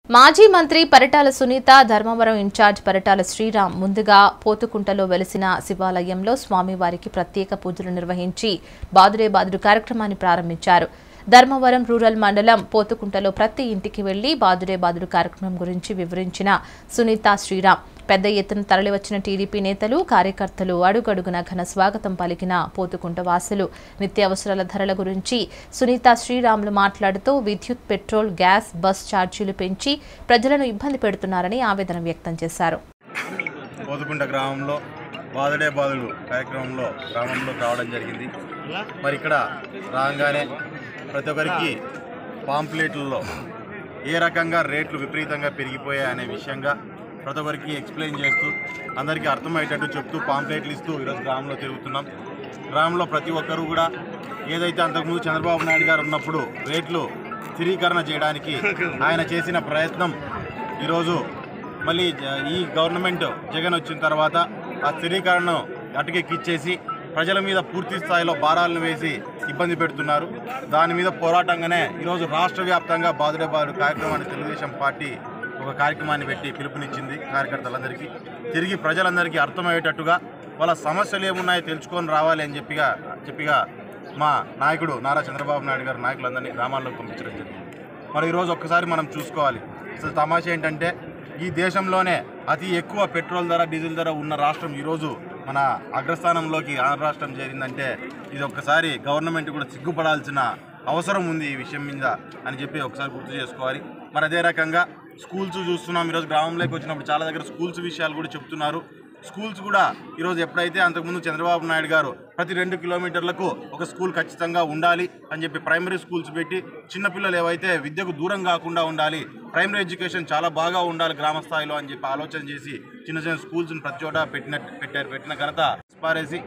మాజీ మంత్రి పరిటాల సునీత ధర్మవరం ఇన్ఛార్జ్ పరిటాల శ్రీరామ్ ముందుగా పోతుకుంటలో వెలిసిన శివాలయంలో స్వామివారికి ప్రత్యేక పూజలు నిర్వహించి బాదుడే బాదుడు కార్యక్రమాన్ని ప్రారంభించారు ధర్మవరం రూరల్ మండలం పోతుకుంటలో ప్రతి ఇంటికి వెళ్లి బాదుడే బాదుడు కార్యక్రమం గురించి వివరించిన సునీత శ్రీరామ్ పెద్ద ఎత్తున తరలివచ్చిన టీడీపీ నేతలు కార్యకర్తలు అడుగడుగున ఘన స్వాగతం పలికిన పోతుకుంట వాసులు నిత్యావసరాల ధరల గురించి సునీత శ్రీరాములు మాట్లాడుతూ విద్యుత్ పెట్రోల్ గ్యాస్ బస్ ఛార్జీలు పెంచి ప్రజలను ఇబ్బంది పెడుతున్నారని ఆవేదన వ్యక్తం చేశారు పోతుకుంట గ్రామంలో బాదుడే బాదుడు కార్యక్రమంలో గ్రామంలో రావడం జరిగింది మరి ఇక్కడ రాగానే ప్రతి ఒక్కరికి పాంప్లెట్లలో ఏ రకంగా రేట్లు విపరీతంగా పెరిగిపోయాయి అనే విషయంగా ప్రతి ఒక్కరికి ఎక్స్ప్లెయిన్ చేస్తూ అందరికీ అర్థమయ్యేటట్టు చెప్తూ పాంప్లెట్లు ఇస్తూ ఈరోజు గ్రామంలో తిరుగుతున్నాం గ్రామంలో ప్రతి ఒక్కరూ కూడా ఏదైతే అంతకుముందు చంద్రబాబు నాయుడు గారు ఉన్నప్పుడు రేట్లు స్థిరీకరణ చేయడానికి ఆయన చేసిన ప్రయత్నం ఈరోజు మళ్ళీ జ- ఈ గవర్నమెంట్ జగన్ వచ్చిన తర్వాత ఆ స్థిరీకరణను అటుకెక్కిచ్చేసి ప్రజల మీద పూర్తి స్థాయిలో భారాలను వేసి ఇబ్బంది పెడుతున్నారు దాని మీద పోరాటంగానే ఈరోజు రాష్ట్ర వ్యాప్తంగా బాదుడే బాదుడు కార్యక్రమాన్ని తెలుగుదేశం పార్టీ ఒక కార్యక్రమాన్ని పెట్టి పిలుపునిచ్చింది కార్యకర్తలందరికీ తిరిగి ప్రజలందరికీ అర్థమయ్యేటట్టుగా వాళ్ళ సమస్యలు ఏమున్నాయో తెలుసుకొని రావాలి అని చెప్పిగా చెప్పిగా మా నాయకుడు నారా చంద్రబాబు నాయుడు గారు నాయకులందరినీ గ్రామాల్లోకి పంపించడం జరిగింది మరి ఈరోజు ఒక్కసారి మనం చూసుకోవాలి అసలు తమాషా ఏంటంటే ఈ దేశంలోనే అతి ఎక్కువ పెట్రోల్ ధర డీజిల్ ధర ఉన్న రాష్ట్రం ఈరోజు మన అగ్రస్థానంలోకి ఆంధ్ర రాష్ట్రం చేరిందంటే ఇది ఒక్కసారి గవర్నమెంట్ కూడా సిగ్గుపడాల్సిన అవసరం ఉంది ఈ విషయం మీద అని చెప్పి ఒకసారి గుర్తు చేసుకోవాలి మరి అదే రకంగా స్కూల్స్ చూస్తున్నాం ఈరోజు గ్రామంలోకి వచ్చినప్పుడు చాలా దగ్గర స్కూల్స్ విషయాలు కూడా చెప్తున్నారు స్కూల్స్ కూడా ఈరోజు ఎప్పుడైతే అంతకుముందు చంద్రబాబు నాయుడు గారు ప్రతి రెండు కిలోమీటర్లకు ఒక స్కూల్ ఖచ్చితంగా ఉండాలి అని చెప్పి ప్రైమరీ స్కూల్స్ పెట్టి చిన్నపిల్లలు ఏవైతే విద్యకు దూరం కాకుండా ఉండాలి ప్రైమరీ ఎడ్యుకేషన్ చాలా బాగా ఉండాలి గ్రామ స్థాయిలో అని చెప్పి ఆలోచన చేసి చిన్న చిన్న స్కూల్స్ని ప్రతి చోట పెట్టిన పెట్టారు పెట్టిన ఘనత పారేసి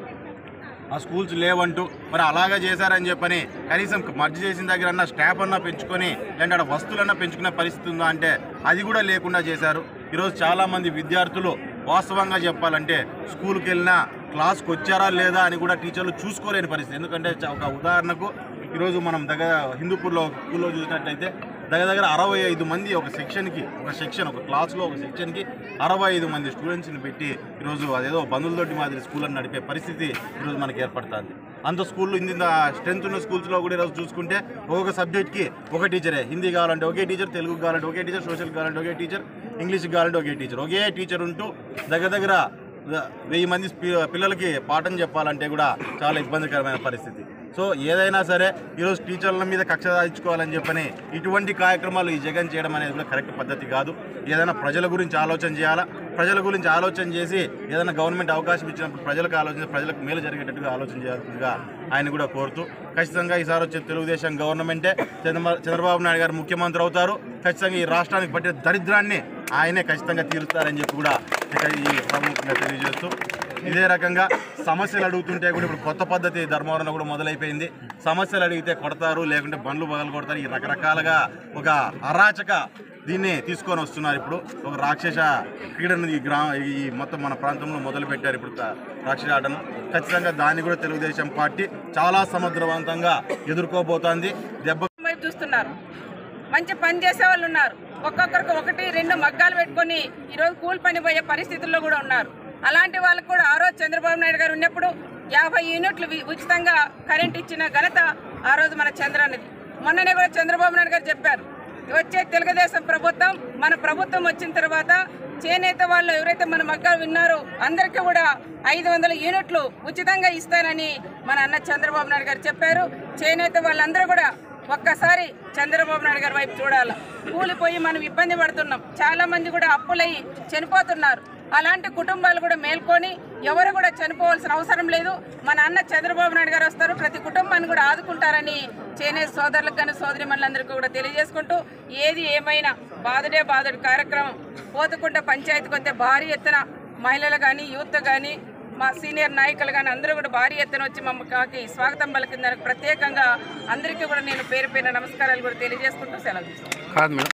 ఆ స్కూల్స్ లేవంటూ మరి అలాగే చేశారని చెప్పని కనీసం మర్జీ చేసిన దగ్గర అన్న స్టాఫ్ అన్నా పెంచుకొని లేదంటే ఆడ వస్తువులన్నా పెంచుకునే పరిస్థితి ఉందా అంటే అది కూడా లేకుండా చేశారు ఈరోజు చాలామంది విద్యార్థులు వాస్తవంగా చెప్పాలంటే స్కూల్కి వెళ్ళినా క్లాస్కి వచ్చారా లేదా అని కూడా టీచర్లు చూసుకోలేని పరిస్థితి ఎందుకంటే చ- ఒక ఉదాహరణకు ఈరోజు మనం దగ్గర హిందూపూర్లో స్కూల్లో చూసినట్టయితే దగ్గర దగ్గర అరవై ఐదు మంది ఒక సెక్షన్కి ఒక సెక్షన్ ఒక క్లాస్లో ఒక సెక్షన్కి అరవై ఐదు మంది స్టూడెంట్స్ని పెట్టి ఈరోజు అదేదో బంధువులతోటి మాదిరి స్కూల్ అని నడిపే పరిస్థితి ఈరోజు మనకి ఏర్పడుతుంది అంత స్కూల్లో ఇంత స్ట్రెంత్ ఉన్న స్కూల్స్లో కూడా ఈరోజు చూసుకుంటే ఒక్కొక్క సబ్జెక్ట్కి ఒక టీచరే హిందీ కావాలంటే ఒకే టీచర్ తెలుగు కావాలంటే ఒకే టీచర్ సోషల్ కావాలంటే ఒకే టీచర్ ఇంగ్లీష్ కావాలంటే ఒకే టీచర్ ఒకే టీచర్ ఉంటూ దగ్గర దగ్గర వెయ్యి మంది పి- పిల్లలకి పాఠం చెప్పాలంటే కూడా చాలా ఇబ్బందికరమైన పరిస్థితి సో ఏదైనా సరే ఈరోజు టీచర్ల మీద కక్ష సాధించుకోవాలని చెప్పని ఇటువంటి కార్యక్రమాలు ఈ జగన్ చేయడం అనేది కూడా కరెక్ట్ పద్ధతి కాదు ఏదైనా ప్రజల గురించి ఆలోచన చేయాలా ప్రజల గురించి ఆలోచన చేసి ఏదైనా గవర్నమెంట్ అవకాశం ఇచ్చినప్పుడు ప్రజలకు ఆలోచన ప్రజలకు మేలు జరిగేటట్టుగా ఆలోచన చేయాల్సిందిగా ఆయన కూడా కోరుతూ ఖచ్చితంగా ఈసారి వచ్చే తెలుగుదేశం గవర్నమెంటే చంద్రబా- చంద్రబాబు నాయుడు గారు ముఖ్యమంత్రి అవుతారు ఖచ్చితంగా ఈ రాష్ట్రానికి పట్టిన దరిద్రాన్ని ఆయనే ఖచ్చితంగా తీరుస్తారని చెప్పి కూడా ఇక్కడ ఈ ప్రముఖంగా తెలియజేస్తూ ఇదే రకంగా సమస్యలు అడుగుతుంటే కూడా ఇప్పుడు కొత్త పద్ధతి ధర్మవరంలో కూడా మొదలైపోయింది సమస్యలు అడిగితే కొడతారు లేకుంటే బండ్లు బగలు కొడతారు ఈ రకరకాలుగా ఒక అరాచక దీన్ని తీసుకొని వస్తున్నారు ఇప్పుడు ఒక రాక్షస క్రీడను ఈ గ్రామ ఈ మొత్తం మన ప్రాంతంలో మొదలు పెట్టారు ఇప్పుడు క- రాక్షస ఆటను ఖచ్చితంగా దాన్ని కూడా తెలుగుదేశం పార్టీ చాలా సమర్థవంతంగా ఎదుర్కోబోతోంది దెబ్బ వైపు చూస్తున్నారు మంచి పని చేసే వాళ్ళు ఉన్నారు ఒక్కొక్కరికి ఒకటి రెండు మగ్గాలు పెట్టుకొని ఈరోజు కూలి పని పోయే పరిస్థితుల్లో కూడా ఉన్నారు అలాంటి వాళ్ళకు కూడా ఆ రోజు చంద్రబాబు నాయుడు గారు ఉన్నప్పుడు యాభై యూనిట్లు వి- ఉచితంగా కరెంట్ ఇచ్చిన ఘనత ఆ రోజు మన చంద్రన్నది మొన్ననే కూడా చంద్రబాబు నాయుడు గారు చెప్పారు వచ్చే తెలుగుదేశం ప్రభుత్వం మన ప్రభుత్వం వచ్చిన తర్వాత చేనేత వాళ్ళు ఎవరైతే మన మగ్గాలు విన్నారో అందరికీ కూడా ఐదు వందల యూనిట్లు ఉచితంగా ఇస్తానని మన అన్న చంద్రబాబు నాయుడు గారు చెప్పారు చేనేత వాళ్ళందరూ కూడా ఒక్కసారి చంద్రబాబు నాయుడు గారి వైపు చూడాలి కూలిపోయి మనం ఇబ్బంది పడుతున్నాం చాలా మంది కూడా అప్పులయ్యి చనిపోతున్నారు అలాంటి కుటుంబాలు కూడా మేల్కొని ఎవరు కూడా చనిపోవాల్సిన అవసరం లేదు మన అన్న చంద్రబాబు నాయుడు గారు వస్తారు ప్రతి కుటుంబాన్ని కూడా ఆదుకుంటారని చేనేత సోదరులకు కానీ సోదరి మనులందరికీ కూడా తెలియజేసుకుంటూ ఏది ఏమైనా బాధుడే బాధుడు కార్యక్రమం పోతుకుంట పంచాయతీకి వస్తే భారీ ఎత్తున మహిళలు కానీ యూత్ కానీ మా సీనియర్ నాయకులు కానీ అందరూ కూడా భారీ ఎత్తున వచ్చి మమ్మకి స్వాగతం పలికిందానికి ప్రత్యేకంగా అందరికీ కూడా నేను పేరు పేరు నమస్కారాలు కూడా తెలియజేసుకుంటూ సెలవు తీసుకుంటాను కాదు మేడం